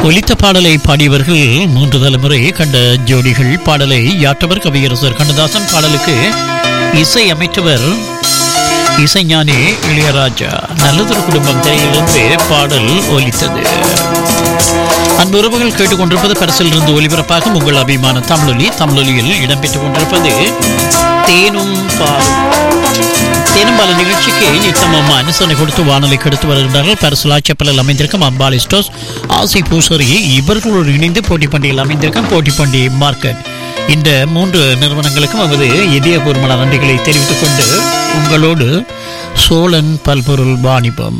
ஒலித்த பாடலை பாடியவர்கள் மூன்று தலைமுறை கண்ட ஜோடிகள் பாடலை யாற்றவர் கவியரசர் கண்ணதாசன் பாடலுக்கு இசை அமைத்தவர் இசைஞானி இளையராஜா நல்லதொரு குடும்பம் திரையிலிருந்து பாடல் ஒலித்தது அன்புறவுகள் கேட்டுக்கொண்டிருப்பது பரிசில் இருந்து ஒலிபரப்பாகும் உங்கள் அபிமான தமிழொலி தமிழொலியில் இடம்பெற்றுக் கொண்டிருப்பது தேனும் பாலும் தேனும் பால நிகழ்ச்சிக்கு நித்தமம் அனுசரணை கொடுத்து வானொலி கெடுத்து வருகின்றார்கள் பரிசுலா செப்பலில் அமைந்திருக்கும் அம்பாலி ஸ்டோர்ஸ் ஆசி பூசரி இவர்களோடு இணைந்து போட்டி பண்டிகையில் அமைந்திருக்கும் போட்டி பண்டிகை மார்க்கெட் இந்த மூன்று நிறுவனங்களுக்கும் நமது இதயபூர்வமான நன்றிகளை தெரிவித்துக் கொண்டு உங்களோடு சோழன் பல்பொருள் வாணிபம்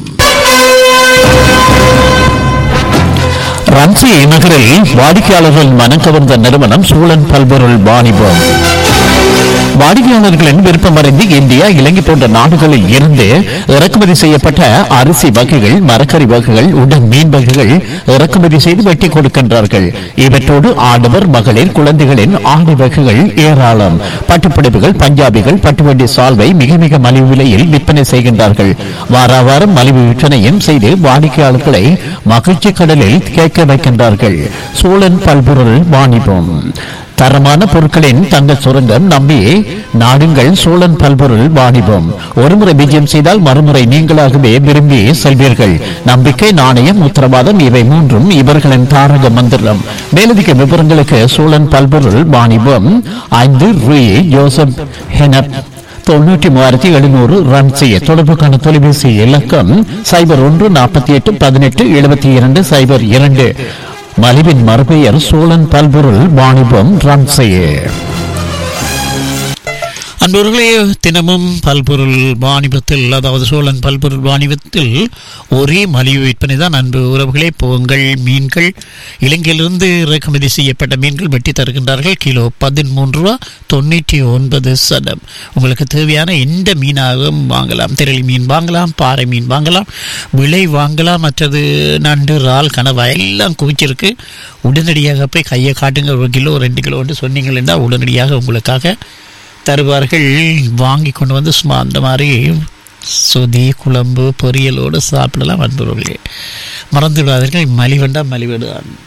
ரன்சி நகரில் வாடிக்கையாளர்கள் மனம் கவர்ந்த நிறுவனம் சூழன் பல்பொருள் வாணிபம் வாடிக்கையாளர்களின் விருப்பமறிந்து இந்தியா இலங்கை போன்ற நாடுகளில் இருந்து இறக்குமதி செய்யப்பட்ட அரிசி வகைகள் மரக்கறி வகைகள் உடன் மீன் வகைகள் இறக்குமதி செய்து வெட்டி கொடுக்கின்றார்கள் இவற்றோடு ஆடவர் மகளிர் குழந்தைகளின் ஆடை வகைகள் ஏராளம் பட்டுப்பிடிப்புகள் பஞ்சாபிகள் பட்டுவண்டி சால்வை மிக மிக மலிவு விலையில் விற்பனை செய்கின்றார்கள் வாரா வாரம் மலிவு விற்பனையும் செய்து வாடிக்கையாளர்களை மகிழ்ச்சி கடலில் கேட்க வைக்கின்றார்கள் சூழன் பல்பொருள் வாணிபம் தரமான பொருட்களின் தங்க சுரங்கம் நம்பி நாடுங்கள் சோழன் பல்பொருள் வாணிபம் ஒருமுறை விஜயம் செய்தால் மறுமுறை நீங்களாகவே விரும்பி செல்வீர்கள் நம்பிக்கை நாணயம் உத்தரவாதம் இவை மூன்றும் இவர்களின் தாரக மந்திரம் மேலதிக விவரங்களுக்கு சோழன் பல்பொருள் வாணிபம் ஐந்து ரூ ஜோசப் ஹெனப் தொண்ணூற்றி மூவாயிரத்தி எழுநூறு ரன் செய்ய தொடர்புக்கான தொலைபேசி இலக்கம் சைபர் ஒன்று நாற்பத்தி எட்டு பதினெட்டு எழுபத்தி இரண்டு சைபர் இரண்டு மலிவின் மறுபெயர் சோழன் பல்பொருள் வாணிபம் ரன் செய்ய அன்பர்களே தினமும் பல்பொருள் வாணிபத்தில் அதாவது சோழன் பல்பொருள் வாணிபத்தில் ஒரே மலிவு விற்பனை தான் அன்பு உறவுகளே பொங்கல் மீன்கள் இலங்கையிலிருந்து இறக்குமதி செய்யப்பட்ட மீன்கள் வெட்டி தருகின்றார்கள் கிலோ பதிமூன்று ரூபா தொண்ணூற்றி ஒன்பது சதம் உங்களுக்கு தேவையான எந்த மீனாகவும் வாங்கலாம் திரளி மீன் வாங்கலாம் பாறை மீன் வாங்கலாம் விலை வாங்கலாம் மற்றது நண்டு இறால் கனவா எல்லாம் குவிச்சிருக்கு உடனடியாக போய் கையை காட்டுங்க ஒரு கிலோ ரெண்டு கிலோ சொன்னீங்கன்னா உடனடியாக உங்களுக்காக தருவார்கள் வாங்கி கொண்டு வந்து சும்மா அந்த மாதிரி சொதி குழம்பு பொரியலோடு சாப்பிடலாம் அன்புறவர்களே மறந்து விடாதீர்கள் மலிவண்டா மலிவிடுதான்